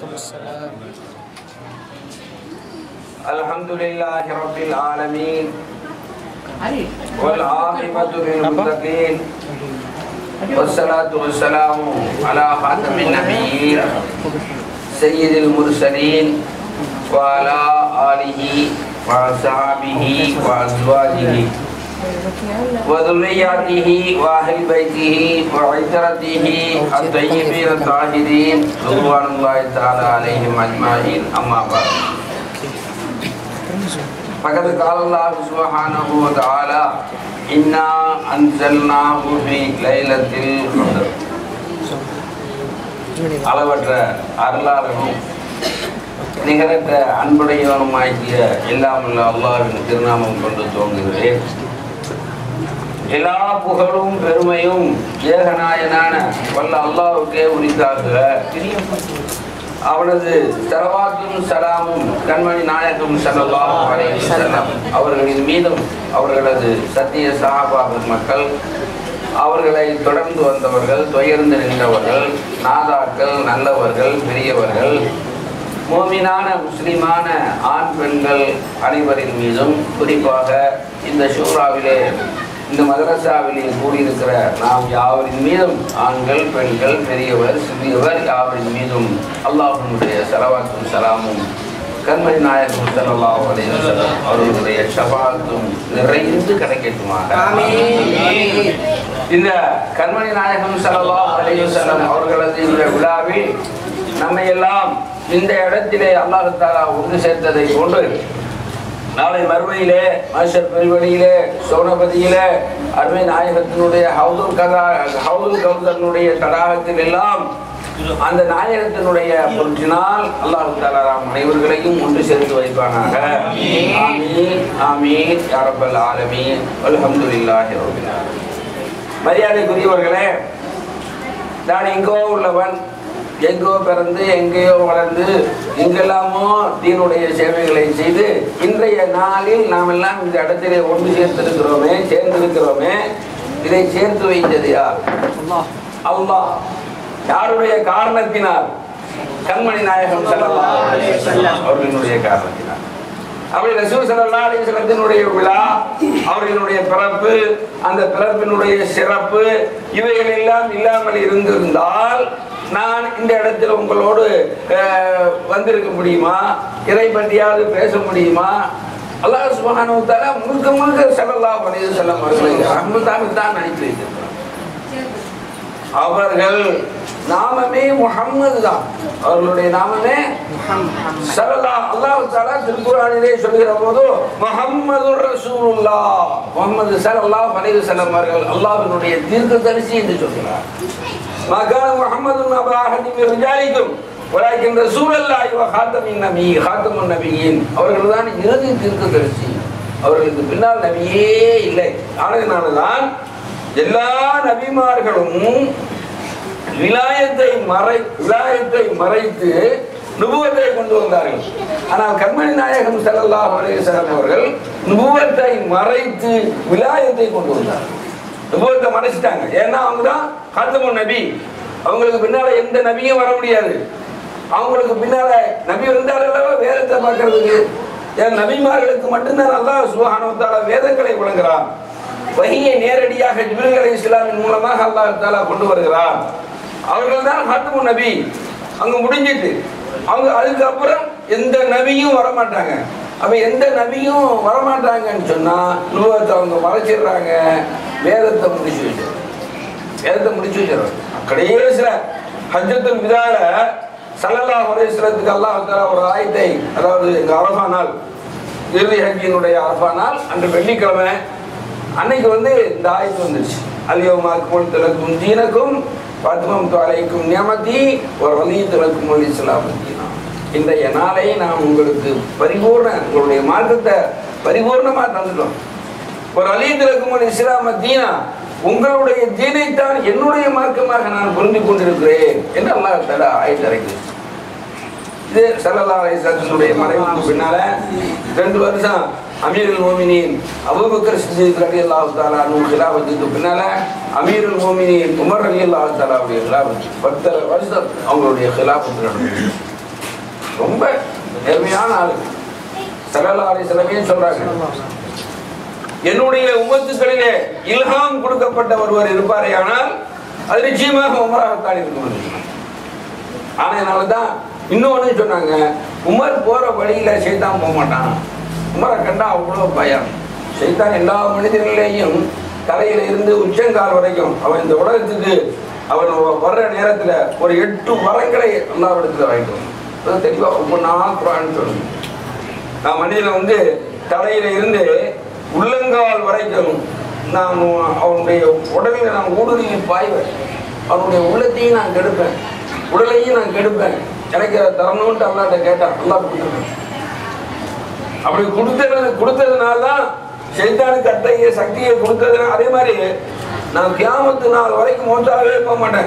وعليكم السلام الحمد لله رب العالمين والعاقبة للمتقين والصلاة والسلام على خاتم النبيين سيد المرسلين وعلى آله وصحبه وأزواجه وذرياته وأهل بيته وعترته الطيبين الطاهرين رضوان الله تعالى عليهم أجمعين أما بعد فقد قال الله سبحانه وتعالى إنا أنزلناه في ليلة القدر அளவற்ற அருளாளனும் நிகரற்ற அன்புடையவனுமாகிய எல்லாமல்ல அல்லாவின் திருநாமம் கொண்டு துவங்குகிறேன் எல்லா புகழும் பெருமையும் ஏகநாயனான வல்ல அல்லாவுக்கே உரித்தாக்குக அவனது சரவாத்தும் சலாமும் கண்மணி நாயகம் ஸல்லல்லாஹு அலைஹி வஸல்லம் அவர்களின் மீதும் அவர்களது சத்திய சஹாபா மக்கள் அவர்களை தொடர்ந்து வந்தவர்கள் துயர்ந்து நின்றவர்கள் நாதாக்கள் நல்லவர்கள் பெரியவர்கள் மோமினான முஸ்லிமான ஆண் பெண்கள் அனைவரின் மீதும் குறிப்பாக இந்த ஷூராவிலே இந்த மதரசாவிலே கூடியிருக்கிற நாம் யாவரின் மீதும் ஆண்கள் பெண்கள் பெரியவர் சிறியவர் யாவரின் மீதும் அல்லாஹுடைய சலவாத்தும் சலாமும் கண்மணி நாயகம் ஸல்லல்லாஹு அலைஹி வஸல்லம் அவர்களுடைய ஷபாத்தும் நிறைந்து கிடைக்கட்டுமாக இந்த கண்மணி நாயகம் ஸல்லல்லாஹு அலைஹி வஸல்லம் அவர்களது இந்த விழாவில் நம்மை எல்லாம் இந்த இடத்திலே அல்லாஹ் தாலா ஒன்று சேர்த்ததை கொண்டு நாளை மறுமையிலே மாஸ்டர் பெருவழியிலே சோனபதியிலே அருமை நாயகத்தினுடைய ஹவுதுல் கதா ஹவுதுல் கௌதனுடைய தடாகத்தில் எல்லாம் அந்த நாயகத்தினுடைய பொருட்டினால் அல்லாஹ் தாலா நாம் அனைவர்களையும் ஒன்று சேர்த்து வைப்பானாக ஆமீன் ஆமீன் யாரப்பல் ஆலமீன் அல்ஹம்துலில்லாஹி ரப்பில் ஆலமீன் மரியாதைக்குரியவர்களே நான் எங்கோ உள்ளவன் எங்கோ பிறந்து எங்கேயோ வளர்ந்து எங்கெல்லாமோ தீனுடைய சேவைகளை செய்து இன்றைய நாளில் நாம் எல்லாம் இந்த இடத்திலே ஒன்று சேர்த்திருக்கிறோமே சேர்ந்திருக்கிறோமே இதை சேர்த்து வைத்தது யார் அல்லாஹ் யாருடைய காரணத்தினால் கண்மணி நாயகம் ஸல்லல்லாஹு அலைஹி வஸல்லம் அவர்களினுடைய காரணத்தினால் அப்படி ரசூல் ஸல்லல்லாஹு அலைஹி வஸல்லத்தினுடைய விழா அவர்களுடைய பிறப்பு அந்த பிறப்பினுடைய சிறப்பு இவைகள் எல்லாம் இல்லாமல் இருந்திருந்தால் நான் இந்த இடத்தில் உங்களோடு அஹ், வந்திருக்க முடியுமா இறை பற்றியாவது பேச முடியுமா அல்லாஹ் சுப்ஹானஹு வ தஆலா முழுக்க முழுக்க ஸல்லல்லாஹு அலைஹி வஸல்லம் அவர்களை ரஹ்மத்தாக தான் அனுப்பி வைத்திருக்கிறார் அவர்கள் நாமமே முஹம்மது தான் அவர்களுடைய நாமமே சல்லல்லா அல்லாஹ் தஆலா திருக்குர்ஆனிலே சொல்கிற போது முஹம்மது ரசூலுல்லாஹ் முஹம்மது ஸல்லல்லாஹு அலைஹி வஸல்லம் அவர்கள் அல்லாஹ்வினுடைய தீர்க்கதரிசி என்று சொல்கிறார் மகான முஹம்மது நபா அஹதி மின் ரிஜாலிக்கும் வலாக்கின் ரசூலுல்லாஹி வ ஹாத்தமின் நபி ஹாத்தமுன் நபியின் அவர்கள் தான் இறுதி தீர்க்கதரிசி அவர்களுக்கு பின்னால் நபியே இல்லை ஆனதுனால தான் எல்லா நபிமார்களும் விலாயத்தை மறை விலாயத்தை மறைத்து நுபுவத்தை கொண்டு வந்தார்கள் ஆனால் கண்மணி நாயகம் ஸல்லல்லாஹு அலைஹி வஸல்லம் அவர்கள் நுபுவத்தை மறைத்து விலாயத்தை கொண்டு வந்தார்கள் நுபுவத்தை மறைச்சிட்டாங்க ஏன்னா அவங்க தான் காத்தமுன் நபி அவங்களுக்கு பின்னால எந்த நபியும் வர முடியாது அவங்களுக்கு பின்னால நபி வந்தாலும் வேதத்தை பார்க்கறதுக்கு என் நபிமார்களுக்கு மட்டும்தான் அல்லாஹ் சுப்ஹானஹு வ தஆலா வேதங்களை வழங்குகிறான் வஹியை நேரடியாக ஜிப்ரீல் அலைஹிஸ்ஸலாமின் மூலமாக அல்லாஹ் தஆலா கொண்டு வருகிறான் அவர்கள் தான் ஹாத்தமுன் நபி அங்க முடிஞ்சிட்டு அவங்க அதுக்கப்புறம் எந்த நபியும் வர மாட்டாங்க அப்ப எந்த நபியும் வரமாட்டாங்கன்னு சொன்னா நுபவத்தை அவங்க மறைச்சிடுறாங்க வேதத்தை முடிச்சு வச்சிடுறாங்க வேதத்தை முடிச்சு வச்சிடுறாங்க கடைசியில ஹஜ்ஜத்துல் விதால சல்லல்லாஹு அலைஹி வஸல்லத்துக்கு அல்லாஹ் தஆலா ஒரு ஆயத்தை அதாவது இந்த அரஃபா நாள் இறுதி ஹஜ்ஜினுடைய அரஃபா நாள் அன்று வெள்ளிக்கிழமை அன்னைக்கு வந்து இந்த ஆயத்து வந்துருச்சு அல்யோமா அக்மல் திலக்கும் தீனக்கும் பத்மம் அலைக்கும் நியமதி ஒரு வலி திலக்கும் இஸ்லாம் தீனா இன்றைய நாளை நாம் உங்களுக்கு பரிபூர்ண உங்களுடைய மார்க்கத்தை பரிபூர்ணமா தந்துட்டோம் ஒரு அலி திலக்கும் இஸ்லாம தீனா உங்களுடைய தீனைத்தான் என்னுடைய மார்க்கமாக நான் புரிந்து கொண்டிருக்கிறேன் என்று அல்லாஹ் தலா ஆயத்து இறக்கி இது சல்லல்லா அலிஸ்லாத்தினுடைய மறைவுக்கு பின்னால ரெண்டு வருஷம் அமீருல் மோமினின் அபூபக்கர் சித்திக் ரலி அல்லாஹு தாலா ஹிலாபத்துக்கு பின்னால அமீருல் மோமினின் உமர் அலி அல்லாஹு தாலாவுடைய ஹிலாபத்து பத்து வருஷம் அவங்களுடைய ஹிலாபத்து நடந்தது ரொம்ப நேர்மையான ஆளு சலலாரி சிலமே சொல்றாங்க என்னுடைய உமத்துக்களிலே இல்ஹாம் கொடுக்கப்பட்ட ஒருவர் இருப்பாரே ஆனால் அது நிச்சயமாக உமராகத்தான் இருக்கும் ஆனையினால தான் இன்னொன்னு சொன்னாங்க உமர் போற வழியில சைத்தான் போக மாட்டான் உமரை கண்டா அவ்வளோ பயம் சைத்தான் எல்லா மனிதர்களிலேயும் தலையில இருந்து உச்சங்கால் வரைக்கும் அவன் இந்த உலகத்துக்கு அவன் வர்ற நேரத்துல ஒரு எட்டு வரங்களை எல்லா இடத்துல வாங்கிட்டு வந்தான். தெளிவா ஒவ்வொன்றா குரான் சொல்லுங்க நான் மனிதனை வந்து தலையில இருந்து உள்ளங்கால் வரைக்கும் நான் அவனுடைய உடலில் நான் ஊடுருவி பாய்வேன் அவனுடைய உள்ளத்தையும் நான் கெடுப்பேன் உடலையும் நான் கெடுப்பேன் எனக்கு அதை தரணும்ட்டு அல்லாட்ட கேட்டான் அல்லா கொடுத்துருக்கேன் அப்படி கொடுத்தது கொடுத்ததுனால தான் சைத்தானுக்கு அத்தகைய சக்தியை கொடுத்ததுனால அதே மாதிரி நான் கியாமத்து நாள் வரைக்கும் மோசாகவே போக மாட்டேன்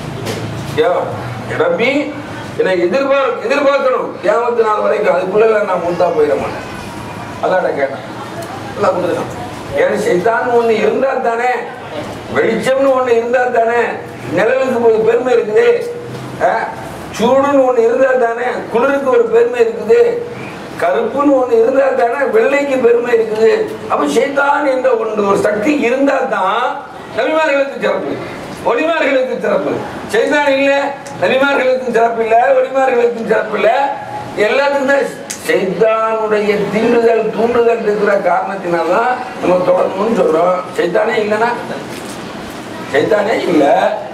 யா, ரப்பி என்னை எதிர்பார் எதிர்பார்க்கணும் கியாமத்து நாள் வரைக்கும் அதுக்குள்ள நான் மூத்தா போயிட மாட்டேன் அல்லாட்ட கேட்டேன் எல்லாம் கொடுத்துட்டான் ஏன்னா சைத்தான் ஒண்ணு இருந்தா தானே வெளிச்சம்னு ஒண்ணு இருந்தா தானே நிழலுக்கு ஒரு பெருமை இருக்குது அஹ், சூடுன்னு ஒண்ணு இருந்தா தானே குளிருக்கு ஒரு பெருமை இருக்குது கருப்புன்னு ஒண்ணு இருந்தா தானே வெள்ளைக்கு பெருமை இருக்குது அப்ப சைத்தான் என்ற ஒன்று ஒரு சக்தி இருந்தா தான் நபிமார்களுக்கு சிறப்பு ஒளிமார்களுக்கு சிறப்பு சைத்தான் இல்ல நபிமார்களுக்கும் சிறப்பு இல்ல ஒளிமார்களுக்கும் சிறப்பு இல்ல எல்லாத்துக்கும் தான் சைத்தானுடைய தீண்டுதல் தூண்டுதல் இருக்கிற காரணத்தினால்தான் நம்ம தொடரணும்னு சொல்றோம் சைத்தானே இல்லைன்னா சைத்தானே இல்லை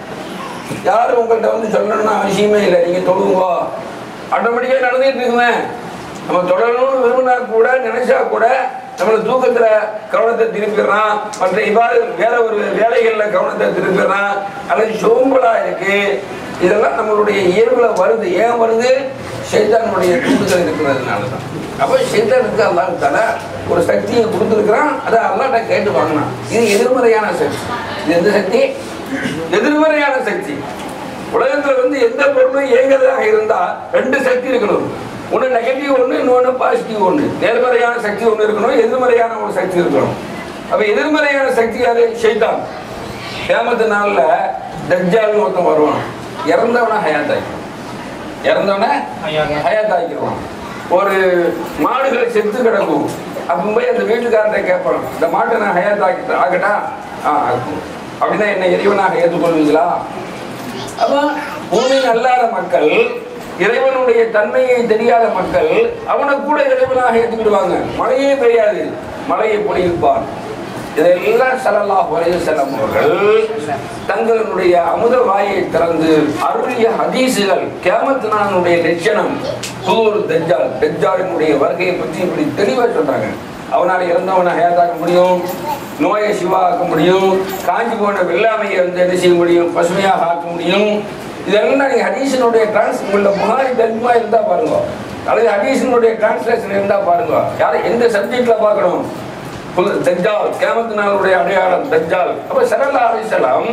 யாரும் உங்கள்கிட்ட வந்து சொல்லணும்னு அவசியமே இல்லை நீங்க தொழுவுங்க ஆட்டோமேட்டிக்காக நடந்துட்டு இருக்குமே நம்ம தொடரணும்னு விரும்பினா கூட நினைச்சா கூட நம்மள தூக்கத்துல கவனத்தை திருப்பிடுறான் மற்ற இவ்வாறு வேற ஒரு வேலைகள்ல கவனத்தை திருப்பிடுறான் அல்லது சோம்பலா இருக்கு இதெல்லாம் நம்மளுடைய இயல்புல வருது ஏன் வருது சைத்தானுடைய தூண்டுதல் இருக்கிறதுனால தான் அப்போ சைத்தானுக்கு அல்லாஹ் தால ஒரு சக்தியை கொடுத்துருக்கிறான் அதை அல்லாட்ட கேட்டு வாங்கினான் இது எதிர்மறையான சக்தி இது எந்த சக்தி எதிர்மறையான சக்தி உலகத்துல வந்து எந்த பொருளும் இயங்குறதாக இருந்தா ரெண்டு சக்தி இருக்கணும் ஒண்ணு நெகட்டிவ் ஒண்ணு இன்னொன்னு பாசிட்டிவ் ஒண்ணு நேர்மறையான சக்தி ஒண்ணு இருக்கணும் எதிர்மறையான ஒரு சக்தி இருக்கணும் அப்ப எதிர்மறையான சக்தி யாரு ஷைத்தான் கேமத்து நாள்ல தஜ்ஜால்னு ஒருத்தன் வருவான் இறந்தவன ஹயாத்தாக்கி இறந்தவன ஹயாத்தாக்கிடுவான் ஒரு மாடுகள் செத்து கிடக்கும் அப்ப போய் அந்த வீட்டுக்காரர்கிட்ட கேட்பான் இந்த மாட்டை நான் ஹயாத்தாக்கி ஆகட்டா ஆ ஆக்கும் அப்படின்னா என்ன இறைவனாக ஏற்றுக்கொள்வீங்களா அப்ப பூமி அல்லாத மக்கள் இறைவனுடைய தன்மையை தெரியாத மக்கள் அவனை கூட இறைவனாக ஏற்றுக்கிடுவாங்க மழையே பெய்யாது மழையை பொழிப்பான் இதெல்லாம் ஸல்லல்லாஹு அலைஹி வஸல்லம் அவர்கள் தங்களுடைய அமுத வாயை திறந்து அருளிய ஹதீசுகள் கியாமத் நாளுடைய லட்சணம் தூர் தஜ்ஜால் தஜ்ஜாலினுடைய வருகையை பற்றி இப்படி தெளிவா சொல்றாங்க அவனால் இறந்தவனை ஹயாத்தாக்க முடியும் நோயை சிவாக்க முடியும் காஞ்சி போன வெள்ளாமையை வந்து என்ன செய்ய முடியும் பசுமையாக ஆக்க முடியும் இதெல்லாம் நீங்க ஹதீஸினுடைய டிரான்ஸ் உங்களோட புகாரி தர்மா இருந்தா பாருங்க அல்லது ஹதீஸினுடைய டிரான்ஸ்லேஷன் இருந்தா பாருங்க யாரை எந்த சப்ஜெக்ட்ல பார்க்கணும் புல் தஜ்ஜால் கியாமத்து நாளுடைய அடையாளம் தஜ்ஜால் அப்ப சரல்லா அலிசலாம்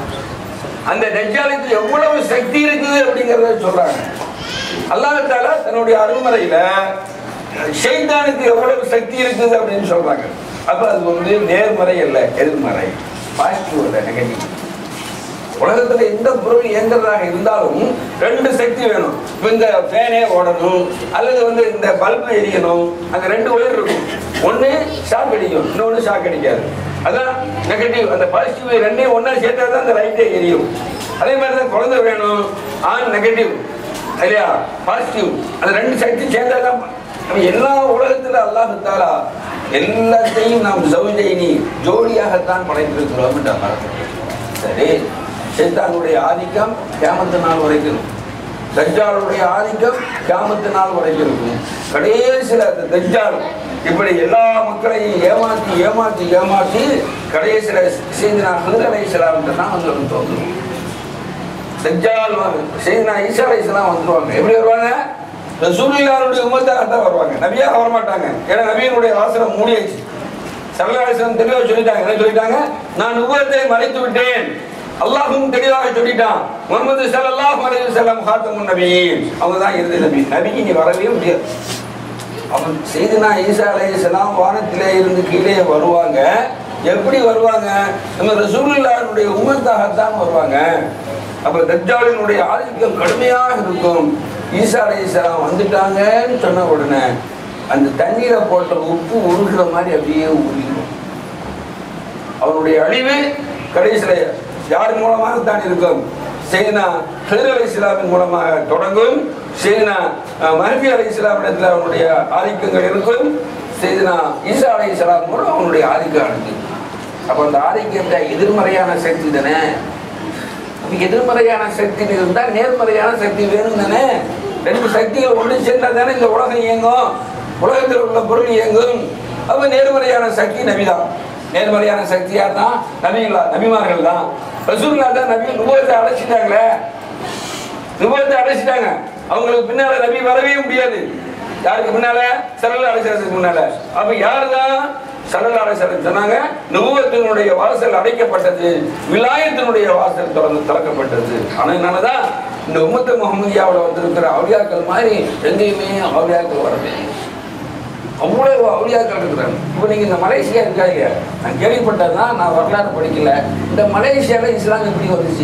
அந்த தஜ்ஜாலுக்கு எவ்வளவு சக்தி இருக்குது அப்படிங்கறத சொல்றாங்க அல்லாஹ் தாலா தன்னுடைய அருள்மறையில ஷைத்தானுக்கு எவ்வளவு சக்தி இருக்குது அப்படின்னு சொல்றாங்க அப்ப அது வந்து நேர்மறை அல்ல எதிர்மறை பாசிட்டிவ் அல்ல நெகட்டிவ் உலகத்துல எந்த பொருள் இயங்குறதாக இருந்தாலும் ரெண்டு சக்தி வேணும் இப்ப இந்த ஃபேனே ஓடணும் அல்லது வந்து இந்த பல்பு எரியணும் அங்க ரெண்டு ஒயர் இருக்கும் ஒண்ணு ஷாக் அடிக்கும் இன்னொன்னு ஷாக் அடிக்காது அதான் நெகட்டிவ் அந்த பாசிட்டிவ் ரெண்டையும் ஒண்ணா சேர்த்தா தான் அந்த லைட்டே எரியும் அதே மாதிரி தான் குழந்தை வேணும் ஆன் நெகட்டிவ் இல்லையா பாசிட்டிவ் அந்த ரெண்டு சக்தி சேர்ந்தா தான் நம்ம எல்லா உலகத்துல அல்லாஹ் தாலா எல்லாத்தையும் நாம் சௌஜைனி ஜோடியாகத்தான் படைத்திருக்கிறோம் சரி சைத்தானுடைய ஆதிக்கம் கியாமத்து நாள் வரைக்கும் இருக்கும். தஜ்ஜாலுடைய ஆதிக்கம் கியாமத்து நாள் வரைக்கும் இருக்கும் கடைசியில் அந்த தஜ்ஜால் இப்படி எல்லா மக்களையும் ஏமாத்தி ஏமாத்தி ஏமாத்தி கடைசியில் செய்தினா ஹிதர் அலை இஸ்லாம் தான் வந்து வந்து தோன்றும் தஜ்ஜால் செய்தினா ஈசா அலை இஸ்லாம் வந்துருவாங்க எப்படி வருவாங்க ரசூலுல்லாஹ்வுடைய உம்மத்தாக தான் வருவாங்க நபியாக வர மாட்டாங்க ஏன்னா நபியினுடைய வாசனம் மூடியாச்சு சரலாசனம் தெளிவாக சொல்லிட்டாங்க என்ன சொல்லிட்டாங்க நான் உபத்தை மறைத்து விட்டேன் அல்லாஹும் தெளிவாக சொல்லிட்டான் முகமது ஸல்லல்லாஹு அலைஹி வஸல்லம் ஹாத்தமுன் நபியீன் அவங்க தான் இறுதி நபி நபிக்கு நீ வரவே முடியாது அவன் செய்தினா ஈசா அலைஹிஸ்ஸலாம் வானத்திலே இருந்து கீழே வருவாங்க எப்படி வருவாங்க நம்ம ரசூலுல்லாஹ்வுடைய உம்மத்தாகத்தான் வருவாங்க அப்ப தஜ்ஜாலினுடைய ஆதிக்கம் கடுமையாக இருக்கும் ஈசா அலைஹிஸ்ஸலாம் வந்துட்டாங்கன்னு சொன்ன உடனே அந்த தண்ணீரை போட்ட உப்பு உருகுற மாதிரி அப்படியே உருகிடும் அவனுடைய அழிவு கடைசியில யார் மூலமாக தான் இருக்கும் செய்தினா ஹிதர் அலி இஸ்லாமின் மூலமாக தொடங்கும் செய்தினா மஹதி அலி இஸ்லாமிடத்தில் அவனுடைய ஆதிக்கங்கள் இருக்கும் செய்தினா ஈசா அலி இஸ்லாம் மூலம் அவனுடைய ஆதிக்கம் இருக்கு அப்ப அந்த ஆதிக்கத்தை எதிர்மறையான சக்தி தானே அப்ப எதிர்மறையான சக்தி இருந்தா நேர்மறையான சக்தி வேணும் தானே ரெண்டு சக்திகள் ஒன்று சேர்ந்தா தானே இந்த உலகம் இயங்கும் உலகத்தில் உள்ள பொருள் இயங்கும் அப்ப நேர்மறையான சக்தி நபிதான் நேர்மறையான சக்தி யார் தான் நபிகளா நபிமார்கள் தான் ரசூல்லா தான் நபி நுபவத்தை அடைச்சிட்டாங்களே நுபவத்தை அடைச்சிட்டாங்க அவங்களுக்கு பின்னால நபி வரவே முடியாது யாருக்கு பின்னால சரல அடைச்சதுக்கு முன்னால அப்ப யாரு தான் சரல அடைச்சது சொன்னாங்க நுபவத்தினுடைய வாசல் அடைக்கப்பட்டது விலாயத்தினுடைய வாசல் திறந்து திறக்கப்பட்டது ஆனா என்னதான் இந்த உம்மத்து முகமதியாவில் வந்திருக்கிற அவுளியாக்கள் மாதிரி எங்கேயுமே அவுளியாக்கள் வரவே அவ்வளவு அவுளியாக்கள் இருக்கிறாங்க இப்போ நீங்க இந்த மலேசியா இருக்காங்க நான் கேள்விப்பட்டதுதான் நான் வரலாறு படிக்கல இந்த மலேசியால இஸ்லாம் எப்படி வந்துச்சு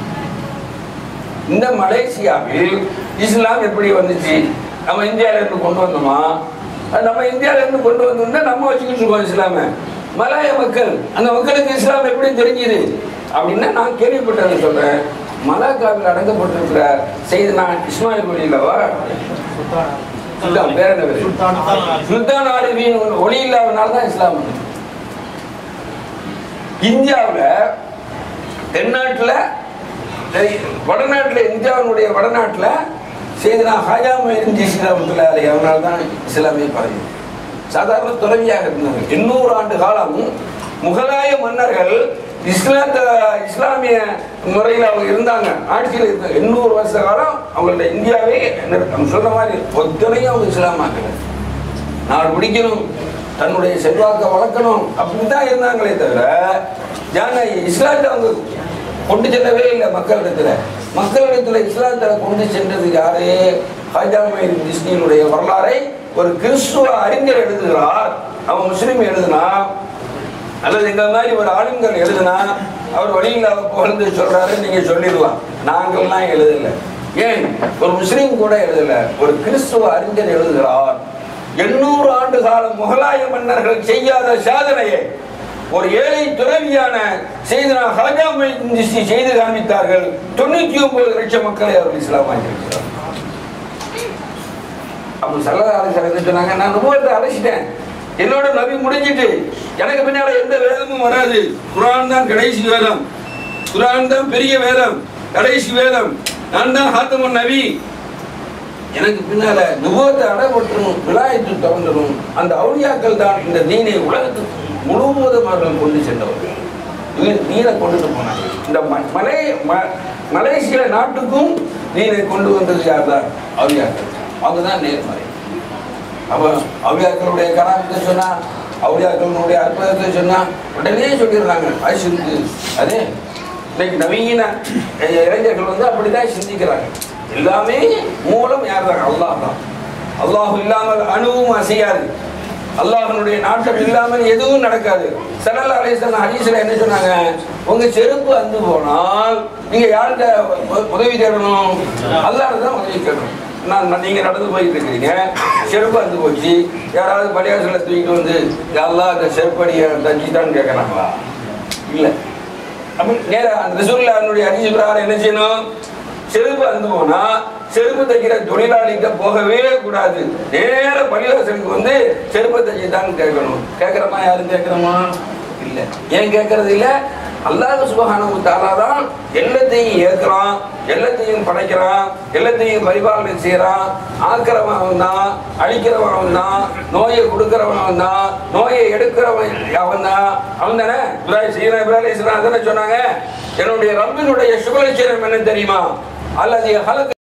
இந்த மலேசியாவில் இஸ்லாம் எப்படி வந்துச்சு நம்ம இந்தியால இருந்து கொண்டு வந்தோமா அது நம்ம இந்தியால இருந்து கொண்டு வந்தோம்னா நம்ம வச்சுக்கிட்டு இருக்கோம் இஸ்லாம மலாய மக்கள் அந்த மக்களுக்கு இஸ்லாம் எப்படி தெரிஞ்சுது அப்படின்னா நான் கேள்விப்பட்டதை சொல்றேன் மலாக்காவில் அடங்கப்பட்டிருக்கிற செய்தனா இஸ்மாயில் வழியிலவா சுல்தான் பேர் என்ன பேரு? சுல்தான் ஆலிமின் ஒளி இல்லாதனால தான் இஸ்லாம் வந்தது. இந்தியாவுல தென்னாட்டுல சரி, வடநாட்டுல இந்தியாவினுடைய வடநாட்டுல செய்தனா ஹாஜா மொயின் இஸ்லாமத்துல அவனால தான் இஸ்லாமிய பரவி சாதாரண துறவியாக இருந்தாங்க எண்ணூறு ஆண்டு காலம் முகலாய மன்னர்கள் இஸ்லாத்த இஸ்லாமிய முறையில் அவங்க இருந்தாங்க ஆட்சியில் இருந்த எண்ணூறு வருஷ காலம் அவங்களோட இந்தியாவே என்ன- அவங்க சொல்ற மாதிரி ஒத்தனையும் அவங்க இஸ்லாமாக்கல நாடு பிடிக்கணும் தன்னுடைய செல்வாக்கை வளர்க்கணும் அப்படிதான் இருந்தாங்களே தவிர ஜான இஸ்லாத்தை அவங்க கொண்டு செல்லவே இல்லை மக்களிடத்துல மக்களிடத்துல இஸ்லாத்தை கொண்டு சென்றது யாரு ஹாஜா மொயின் டிஸ்னியினுடைய வரலாறை ஒரு கிறிஸ்துவ அறிஞர் எழுதுகிறார் அவன் முஸ்லீம் எழுதுனா அல்லது இந்த மாதிரி ஒரு ஆளுங்கள் எழுதுனா அவர் வழியில்லாத புகழ்ந்து சொல்றாரு நீங்க சொல்லிடலாம் நாங்கள்லாம் எழுதல ஏன் ஒரு முஸ்லீம் கூட எழுதல ஒரு கிறிஸ்துவ அறிஞர் எழுதுகிறார் எண்ணூறு ஆண்டு காலம் முகலாய மன்னர்கள் செய்யாத சாதனையை ஒரு ஏழை துறவியான செய்தனா ஹாஜா மொய்தீன் சிஸ்தி செய்து காண்பித்தார்கள் தொண்ணூத்தி ஒன்பது லட்சம் மக்களை அவர் இஸ்லாமாக்கியிருக்கிறார் அப்போ சல்லதா அலிசன் சொன்னாங்க நான் நுபுவத்தை அழைச்சிட்டேன் என்னோட நபி முடிஞ்சிட்டு எனக்கு பின்னால எந்த வேதமும் வராது குரான் தான் கடைசி வேதம் குரான் தான் பெரிய வேதம் கடைசி வேதம் நான் தான் ஹாத்தமன் நபி எனக்கு பின்னால நுபுவத்தை அடைபட்டுரும் விலாயத்து தவண்டரும் அந்த அவுளியாக்கள் தான் இந்த தீனை உலகத்துக்கு முழுவதும் அவர்கள் கொண்டு சென்றவர்கள் நீ- நீரை கொண்டுட்டு போனாங்க இந்த ம- மலை ம- மலேசிய நாட்டுக்கும் நீரை கொண்டு வந்தது யார் தான் அவுளியாக்கள் அவங்க தான் நேர்மறை அப்போ அவுளியாக்களுடைய கராமத்தை சொன்னா அவுளியாக்களுடைய அற்புதத்தை சொன்னா உடனே சொல்லிடுறாங்க அது சிந்து அதே இன்னைக்கு நவீன அஹ், இளைஞர்கள் வந்து அப்படிதான் சிந்திக்கிறாங்க எல்லாமே மூலம் யார் தான் அல்லாஹ் தான் அல்லாஹ் இல்லாமல் அணுவும் அசையாது அல்லாஹ்வுடைய நாட்டம் இல்லாமல் எதுவும் நடக்காது சல்லல்லாஹு அலைஹி வஸல்லம் ஹதீஸ்ல என்ன சொன்னாங்க உங்க செருப்பு அந்து போனால் நீங்க யார்கிட்ட உ- உதவி தேடணும் அல்லாஹ் தான் உதவி தேடணும் நான் நான் நீங்க நடந்து போயிட்டு இருக்கிறீங்க செருப்பு அந்து போச்சு யாராவது பள்ளியாசல தூக்கிட்டு வந்து எல்லாம் அந்த செருப்படியை தச்சிட்டான்னு கேட்கறாங்களா இல்ல அப்ப நேரா அந்த ரசூலுல்லாஹ்வுடைய ஹதீஸ் பிரகாரம் என்ன செய்யணும் செருப்பு அந்து போனா செருப்பு தைக்கிற தொழிலாளிகிட்ட போகவே கூடாது நேர பள்ளிவாசலுக்கு வந்து செருப்பு தைச்சு தான் கேட்கணும் கேட்கிறோமா யாரும் கேட்கிறோமா இல்ல ஏன் கேட்கறது இல்ல அல்லாஹ் சுபஹானஹு தஆலா தான் எல்லாத்தையும் ஏற்கிறான் எல்லாத்தையும் படைக்கிறான் எல்லாத்தையும் பரிபாலனை செய்யறான் ஆக்கிறவன் அவன் தான் அழிக்கிறவன் அவன் தான் நோயை கொடுக்கிறவன் அவன் தான் நோயை எடுக்கிறவன் அவன் தான் அவன் தானே இப்ராஹிம் சீனா இப்ராஹிம் இஸ்லாம் தானே சொன்னாங்க என்னுடைய ரப்பினுடைய சுபலட்சணம் என்ன தெரியுமா அல்லது ஹலக்